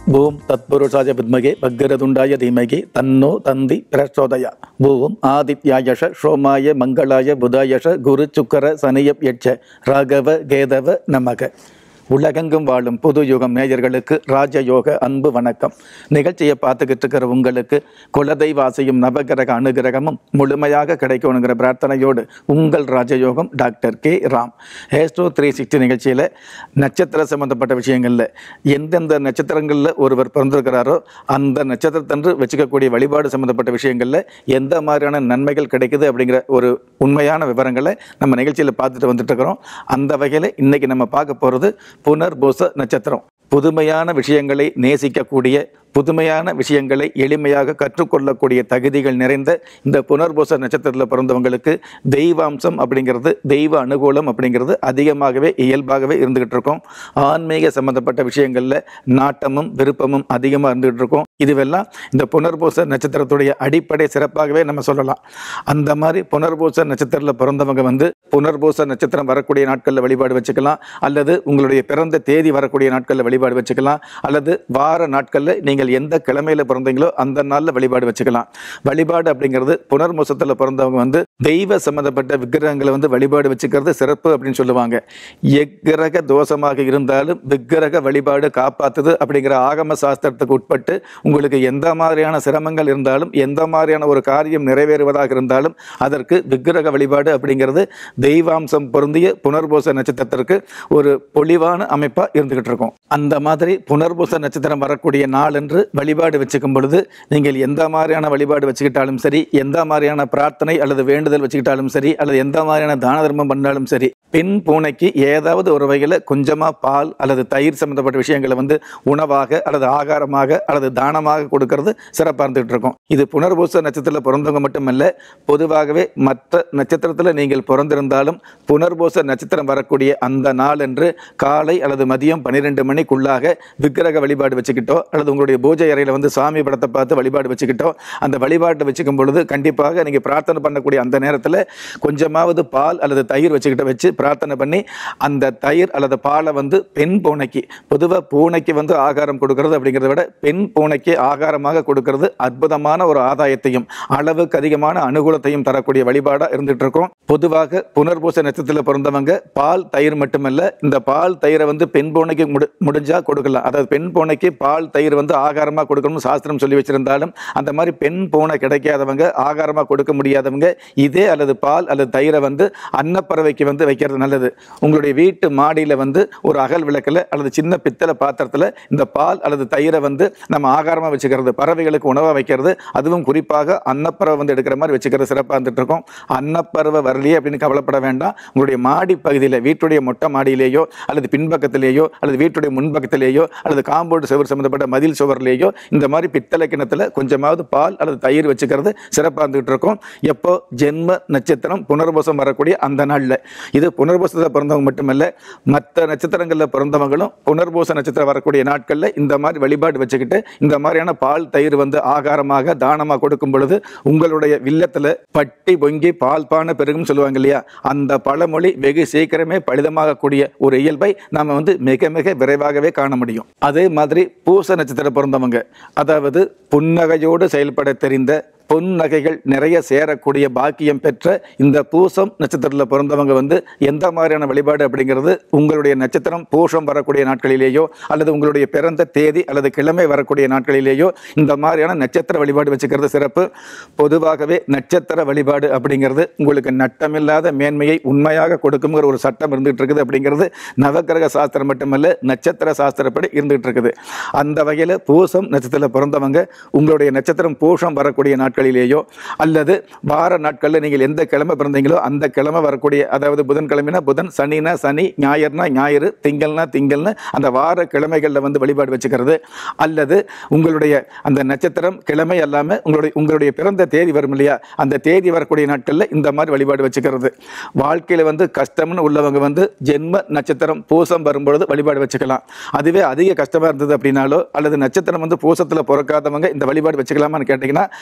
ஓம் தத்புருஷாய வித்மகே பக்கரதுண்டாய தீமகி தன்னோ தந்தி பிரச்சோதயா ஓம் ஆதித்யாயஷ சோமாய மங்களாய புதாயஷ குரு சுக்கர சனியப் யட்ச ராகவ கேதவ நமக உலகெங்கும் வாழும் புது யுகம் நேயர்களுக்கு ராஜயோக அன்பு வணக்கம் நிகழ்ச்சியை பார்த்துக்கிட்டு இருக்கிற உங்களுக்கு குலதெய்வாசியும் நவகிரக அனுகிரகமும் முழுமையாக கிடைக்கணுங்கிற பிரார்த்தனையோடு உங்கள் ராஜயோகம் டாக்டர் கே ராம் ஹேஸ்டோ த்ரீ சிக்ஸ்டி நிகழ்ச்சியில் நட்சத்திர சம்பந்தப்பட்ட விஷயங்களில் எந்தெந்த நட்சத்திரங்களில் ஒருவர் பிறந்திருக்கிறாரோ அந்த நட்சத்திரத்தன்று வச்சுக்கக்கூடிய வழிபாடு சம்பந்தப்பட்ட விஷயங்களில் எந்த மாதிரியான நன்மைகள் கிடைக்குது அப்படிங்கிற ஒரு உண்மையான விவரங்களை நம்ம நிகழ்ச்சியில் பார்த்துட்டு வந்துட்டு இருக்கிறோம் அந்த வகையில் இன்னைக்கு நம்ம பார்க்க போகிறது புனர்பூச நட்சத்திரம் புதுமையான விஷயங்களை நேசிக்கக்கூடிய புதுமையான விஷயங்களை எளிமையாக கற்றுக்கொள்ளக்கூடிய தகுதிகள் நிறைந்த இந்த புனர்பூச நட்சத்திரத்தில் பிறந்தவங்களுக்கு தெய்வாம்சம் அப்படிங்கிறது தெய்வ அனுகூலம் அப்படிங்கிறது அதிகமாகவே இயல்பாகவே இருந்துகிட்டு இருக்கும் ஆன்மீக சம்பந்தப்பட்ட விஷயங்களில் நாட்டமும் விருப்பமும் அதிகமாக இருந்துகிட்டு இருக்கும் இதுவெல்லாம் இந்த புனர்பூச நட்சத்திரத்துடைய அடிப்படை சிறப்பாகவே நம்ம சொல்லலாம் அந்த மாதிரி புனர்பூச நட்சத்திரத்தில் பிறந்தவங்க வந்து புனர்பூச நட்சத்திரம் வரக்கூடிய நாட்களில் வழிபாடு வச்சுக்கலாம் அல்லது உங்களுடைய பிறந்த தேதி வரக்கூடிய நாட்களில் வழிபாடு வச்சுக்கலாம் அல்லது வார நாட்களில் நீங்கள் எந்த கிழமையில பிறந்தீங்களோ அந்த நாளில் வழிபாடு வச்சுக்கலாம் வழிபாடு அப்படிங்கிறது புனர்மூசத்தில் பிறந்தவங்க வந்து தெய்வ சம்பந்தப்பட்ட விக்கிரகங்களை வந்து வழிபாடு வச்சுக்கிறது சிறப்பு அப்படின்னு சொல்லுவாங்க எக்கிரக தோஷமாக இருந்தாலும் விக்கிரக வழிபாடு காப்பாத்துது அப்படிங்கிற ஆகம சாஸ்திரத்துக்கு உட்பட்டு உங்களுக்கு எந்த மாதிரியான சிரமங்கள் இருந்தாலும் எந்த மாதிரியான ஒரு காரியம் நிறைவேறுவதாக இருந்தாலும் அதற்கு விக்கிரக வழிபாடு அப்படிங்கிறது தெய்வாம்சம் பொருந்திய புனர்பூச நட்சத்திரத்திற்கு ஒரு பொலிவான அமைப்பா இருந்துகிட்டு இருக்கும் அந்த மாதிரி புனர்பூச நட்சத்திரம் வரக்கூடிய நாள் என்று வழிபாடு வச்சுக்கும் பொழுது நீங்கள் எந்த மாதிரியான வழிபாடு வச்சுக்கிட்டாலும் சரி எந்த மாதிரியான பிரார்த்தனை அல்லது வேண்டுதல் வச்சுக்கிட்டாலும் சரி அல்லது எந்த மாதிரியான தான தர்மம் பண்ணாலும் சரி பெண் பூனைக்கு ஏதாவது ஒரு வகையில் கொஞ்சமாக பால் அல்லது தயிர் சம்மந்தப்பட்ட விஷயங்களை வந்து உணவாக அல்லது ஆகாரமாக அல்லது தானமாக கொடுக்கறது சிறப்பாக இருந்துகிட்டு இருக்கும் இது புனர்பூச நட்சத்திரத்தில் பிறந்தவங்க மட்டுமல்ல பொதுவாகவே மற்ற நட்சத்திரத்தில் நீங்கள் பிறந்திருந்தாலும் புனர்பூச நட்சத்திரம் வரக்கூடிய அந்த நாள் என்று காலை அல்லது மதியம் பன்னிரெண்டு மணிக்குள்ளாக விக்கிரக வழிபாடு வச்சுக்கிட்டோ அல்லது உங்களுடைய பூஜை அறையில் வந்து சாமி படத்தை பார்த்து வழிபாடு வச்சுக்கிட்டோ அந்த வழிபாட்டை வச்சுக்கும் பொழுது கண்டிப்பாக நீங்கள் பிரார்த்தனை பண்ணக்கூடிய அந்த நேரத்தில் கொஞ்சமாவது பால் அல்லது தயிர் வச்சுக்கிட்ட வச்சு பிரார்த்தனை பண்ணி அந்த தயிர் அல்லது பாலை வந்து பெண் பூனைக்கு பொதுவாக பூனைக்கு வந்து ஆகாரம் கொடுக்கறது அப்படிங்கிறத விட பெண் பூனைக்கு ஆகாரமாக கொடுக்கறது அற்புதமான ஒரு ஆதாயத்தையும் அளவுக்கு அதிகமான அனுகூலத்தையும் தரக்கூடிய வழிபாடாக இருந்துட்டு இருக்கும் பொதுவாக புனர்பூச நட்சத்திரத்தில் பிறந்தவங்க பால் தயிர் மட்டுமல்ல இந்த பால் தயிரை வந்து பெண் பூனைக்கு முடி முடிஞ்சா கொடுக்கலாம் அதாவது பெண் பூனைக்கு பால் தயிர் வந்து ஆகாரமாக கொடுக்கணும்னு சாஸ்திரம் சொல்லி வச்சிருந்தாலும் அந்த மாதிரி பெண் பூனை கிடைக்காதவங்க ஆகாரமாக கொடுக்க முடியாதவங்க இதே அல்லது பால் அல்லது தயிரை வந்து அன்னப்பறவைக்கு வந்து வைக்கிறது நல்லது உங்களுடைய வீட்டு மாடியில் வந்து ஒரு அகல் விளக்கில் அல்லது சின்ன பித்தளை பாத்திரத்தில் இந்த பால் அல்லது தயிரை வந்து நம்ம ஆகாரமாக வச்சுக்கிறது பறவைகளுக்கு உணவாக வைக்கிறது அதுவும் குறிப்பாக அன்னப்பறவை வந்து எடுக்கிற மாதிரி வச்சுக்கிறது சிறப்பாக இருந்துட்டு இருக்கும் அன்னப்பறவை வரலையே அப்படின்னு கவலைப்பட வேண்டாம் உங்களுடைய மாடி பகுதியில் வீட்டுடைய மொட்டை மாடியிலேயோ அல்லது பின்பக்கத்திலேயோ அல்லது வீட்டுடைய முன்பக்கத்திலேயோ அல்லது காம்பவுண்ட் சுவர் சம்பந்தப்பட்ட மதில் சுவர்லேயோ இந்த மாதிரி பித்தளை கிணத்துல கொஞ்சமாவது பால் அல்லது தயிர் வச்சுக்கிறது சிறப்பாக இருந்துகிட்டு இருக்கும் எப்போ ஜென்ம நட்சத்திரம் புனர்பூசம் வரக்கூடிய அந்த நாளில் இது புனர்பூசத்தில் பிறந்தவங்க மட்டுமல்ல மற்ற நட்சத்திரங்களில் பிறந்தவங்களும் புனர்பூச நட்சத்திரம் வரக்கூடிய நாட்களில் இந்த மாதிரி வழிபாடு வச்சுக்கிட்டு இந்த மாதிரியான பால் தயிர் வந்து ஆகாரமாக தானமாக கொடுக்கும் பொழுது உங்களுடைய வில்லத்தில் பட்டி பொங்கி பால் பான பெருகும் சொல்லுவாங்க இல்லையா அந்த பழமொழி வெகு சீக்கிரமே பலிதமாகக்கூடிய ஒரு இயல்பை நாம் வந்து மிக மிக விரைவாகவே காண முடியும் அதே மாதிரி பூச நட்சத்திரம் பிறந்தவங்க அதாவது புன்னகையோடு செயல்பட தெரிந்த பொன் நகைகள் நிறைய சேரக்கூடிய பாக்கியம் பெற்ற இந்த பூசம் நட்சத்திரத்தில் பிறந்தவங்க வந்து எந்த மாதிரியான வழிபாடு அப்படிங்கிறது உங்களுடைய நட்சத்திரம் பூசம் வரக்கூடிய நாட்களிலேயோ அல்லது உங்களுடைய பிறந்த தேதி அல்லது கிழமை வரக்கூடிய நாட்களிலேயோ இந்த மாதிரியான நட்சத்திர வழிபாடு வச்சுக்கிறது சிறப்பு பொதுவாகவே நட்சத்திர வழிபாடு அப்படிங்கிறது உங்களுக்கு நட்டமில்லாத மேன்மையை உண்மையாக கொடுக்குங்கிற ஒரு சட்டம் இருந்துகிட்டு இருக்குது அப்படிங்கிறது நவக்கிரக சாஸ்திரம் மட்டுமல்ல நட்சத்திர சாஸ்திரப்படி இருந்துகிட்டு இருக்குது அந்த வகையில் பூசம் நட்சத்திரத்தில் பிறந்தவங்க உங்களுடைய நட்சத்திரம் பூஷம் வரக்கூடிய நாட்கள் நாட்களிலேயோ அல்லது வார நாட்களில் நீங்கள் எந்த கிழமை பிறந்தீங்களோ அந்த கிழமை வரக்கூடிய அதாவது புதன்கிழமைனா புதன் சனினா சனி ஞாயிறுனா ஞாயிறு திங்கள்னா திங்கள்னு அந்த வார கிழமைகளில் வந்து வழிபாடு வச்சுக்கிறது அல்லது உங்களுடைய அந்த நட்சத்திரம் கிழமை அல்லாமல் உங்களுடைய உங்களுடைய பிறந்த தேதி வரும் இல்லையா அந்த தேதி வரக்கூடிய நாட்களில் இந்த மாதிரி வழிபாடு வச்சுக்கிறது வாழ்க்கையில் வந்து கஷ்டம்னு உள்ளவங்க வந்து ஜென்ம நட்சத்திரம் பூசம் வரும்பொழுது வழிபாடு வச்சுக்கலாம் அதுவே அதிக கஷ்டமாக இருந்தது அப்படின்னாலோ அல்லது நட்சத்திரம் வந்து பூசத்தில் பிறக்காதவங்க இந்த வழிபாடு வச்சுக்கலாமான்னு கேட்டிங்கன்னா எந்த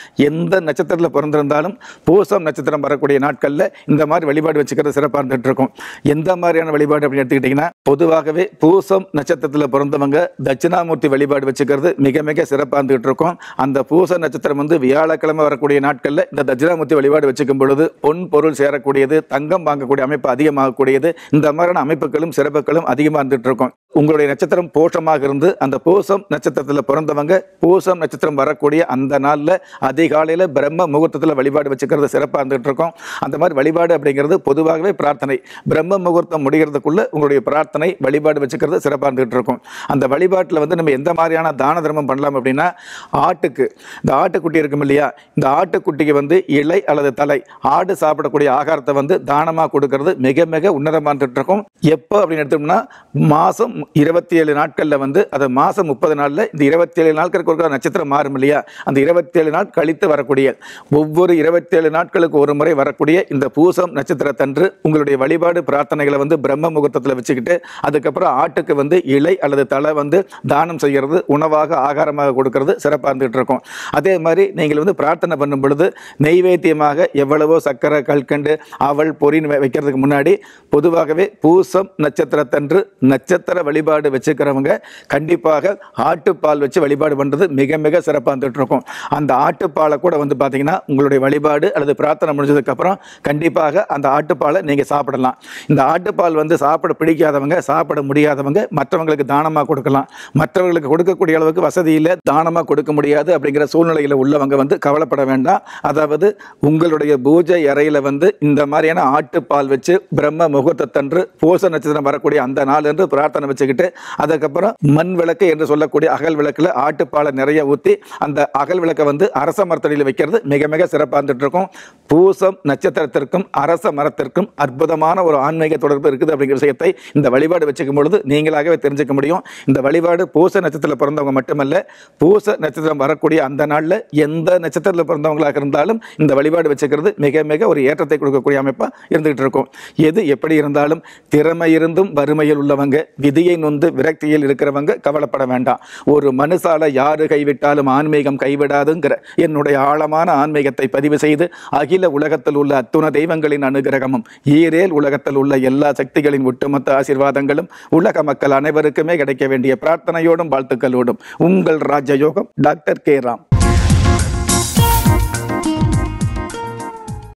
எந்த நட்சத்திரத்தில் பிறந்திருந்தாலும் பூசம் நட்சத்திரம் வரக்கூடிய நாட்களில் இந்த மாதிரி வழிபாடு வச்சுக்கிறது சிறப்பாக இருந்துட்டு இருக்கும் எந்த மாதிரியான வழிபாடு அப்படின்னு எடுத்துக்கிட்டிங்கன்னா பொதுவாகவே பூசம் நட்சத்திரத்தில் பிறந்தவங்க தட்சிணாமூர்த்தி வழிபாடு வச்சுக்கிறது மிக மிக சிறப்பாக இருந்துகிட்டு இருக்கும் அந்த பூச நட்சத்திரம் வந்து வியாழக்கிழமை வரக்கூடிய நாட்களில் இந்த தட்சிணாமூர்த்தி வழிபாடு வச்சுக்கும் பொழுது பொன் பொருள் சேரக்கூடியது தங்கம் வாங்கக்கூடிய அமைப்பு அதிகமாகக்கூடியது இந்த மாதிரியான அமைப்புகளும் சிறப்புகளும் அதிகமாக இருந்துட்டு இருக்கும் உங்களுடைய நட்சத்திரம் போஷமாக இருந்து அந்த பூசம் நட்சத்திரத்தில் பிறந்தவங்க பூசம் நட்சத்திரம் வரக்கூடிய அந்த நாளில் அதிகாலையில் பிரம்ம முகூர்த்தத்தில் வழிபாடு வச்சுக்கிறது சிறப்பாக இருந்துகிட்டு இருக்கும் அந்த மாதிரி வழிபாடு அப்படிங்கிறது பொதுவாகவே பிரார்த்தனை பிரம்ம முகூர்த்தம் முடிகிறதுக்குள்ள உங்களுடைய பிரார்த்தனை வழிபாடு வச்சுக்கிறது சிறப்பாக இருந்துகிட்டு இருக்கும் அந்த வழிபாட்டில் வந்து நம்ம எந்த மாதிரியான தான தர்மம் பண்ணலாம் அப்படின்னா ஆட்டுக்கு இந்த ஆட்டுக்குட்டி இருக்கும் இல்லையா இந்த ஆட்டுக்குட்டிக்கு வந்து இலை அல்லது தலை ஆடு சாப்பிடக்கூடிய ஆகாரத்தை வந்து தானமாக கொடுக்கறது மிக மிக உன்னதமாக இருந்துட்டு இருக்கும் எப்போ அப்படின்னு எடுத்தோம்னா மாதம் இருபத்தி ஏழு நாட்களில் வந்து அது மாதம் முப்பது நாளில் இந்த இருபத்தி ஏழு நாட்களுக்கு ஒரு நட்சத்திரம் மாறும் இல்லையா அந்த இருபத்தி ஏழு நாள் கழித்து வரக்கூடிய ஒவ்வொரு இருபத்தேழு நாட்களுக்கு ஒரு முறை வரக்கூடிய இந்த பூசம் நட்சத்திரத்தன்று உங்களுடைய வழிபாடு பிரார்த்தனைகளை வந்து பிரம்ம முகூர்த்தத்தில் வச்சுக்கிட்டு அதுக்கப்புறம் ஆட்டுக்கு வந்து இலை அல்லது தலை வந்து தானம் செய்கிறது உணவாக ஆகாரமாக கொடுக்கறது சிறப்பாக இருந்துகிட்டு இருக்கும் அதே மாதிரி நீங்கள் வந்து பிரார்த்தனை பண்ணும் பொழுது நெய்வேத்தியமாக எவ்வளவோ சக்கரை கல்கண்டு அவள் பொறின்னு வை- வைக்கிறதுக்கு முன்னாடி பொதுவாகவே பூசம் நட்சத்திரத்தன்று நட்சத்திர வழிபாடு வச்சுக்கிறவங்க கண்டிப்பாக ஆட்டுப்பால் வச்சு வழிபாடு பண்ணுறது மிக மிக சிறப்பாக இருந்துட்டு இருக்கும் அந்த ஆட்டுப்பாலை கூட வந்து பார்த்தீங்கன்னா உங்களுடைய வழிபாடு அல்லது பிரார்த்தனை முடிஞ்சதுக்கப்புறம் கண்டிப்பாக அந்த ஆட்டுப்பாலை நீங்கள் சாப்பிடலாம் இந்த ஆட்டுப்பால் வந்து சாப்பிட பிடிக்காதவங்க சாப்பிட முடியாதவங்க மற்றவங்களுக்கு தானமாக கொடுக்கலாம் மற்றவர்களுக்கு கொடுக்கக்கூடிய அளவுக்கு வசதி இல்லை தானமாக கொடுக்க முடியாது அப்படிங்கிற சூழ்நிலையில் உள்ளவங்க வந்து கவலைப்பட வேண்டாம் அதாவது உங்களுடைய பூஜை அறையில் வந்து இந்த மாதிரியான ஆட்டுப்பால் வச்சு பிரம்ம முகூர்த்தத்தன்று பூச நட்சத்திரம் வரக்கூடிய அந்த நாள் என்று பிரார்த்தனை வச்சுக்கிட்டு அதுக்கப்புறம் மண் விளக்கு என்று சொல்லக்கூடிய அகல் விளக்குல ஆட்டுப்பாலை நிறைய ஊற்றி அந்த அகல் விளக்கை வந்து அரச மரத்தடியில் வைக்கிறது மிக மிக சிறப்பாக இருந்துட்டு இருக்கும் பூசம் நட்சத்திரத்திற்கும் அரச மரத்திற்கும் அற்புதமான ஒரு ஆன்மீக தொடர்பு இருக்குது அப்படிங்கிற விஷயத்தை இந்த வழிபாடு வச்சுக்கும் பொழுது நீங்களாகவே தெரிஞ்சுக்க முடியும் இந்த வழிபாடு பூச நட்சத்திரத்தில் பிறந்தவங்க மட்டுமல்ல பூச நட்சத்திரம் வரக்கூடிய அந்த நாளில் எந்த நட்சத்திரத்தில் பிறந்தவங்களாக இருந்தாலும் இந்த வழிபாடு வச்சுக்கிறது மிக மிக ஒரு ஏற்றத்தை கொடுக்கக்கூடிய அமைப்பாக இருந்துகிட்டு இருக்கும் எது எப்படி இருந்தாலும் திறமை இருந்தும் வறுமையில் உள்ளவங்க விதியை நொந்து விரக்தியில் இருக்கிறவங்க கவலைப்பட வேண்டாம் ஒரு மனுஷால யாரு கைவிட்டாலும் ஆன்மீகம் கைவிடாதுங்கிற என்னுடைய ஆழமான ஆன்மீகத்தை பதிவு செய்து அகில உலகத்தில் உள்ள அத்துண தெய்வங்களின் அனுகிரகமும் ஈரேல் உலகத்தில் உள்ள எல்லா சக்திகளின் ஒட்டுமொத்த ஆசீர்வாதங்களும் உலக மக்கள் அனைவருக்குமே கிடைக்க வேண்டிய பிரார்த்தனையோடும் வாழ்த்துக்களோடும் உங்கள் ராஜயோகம் டாக்டர் கே ராம்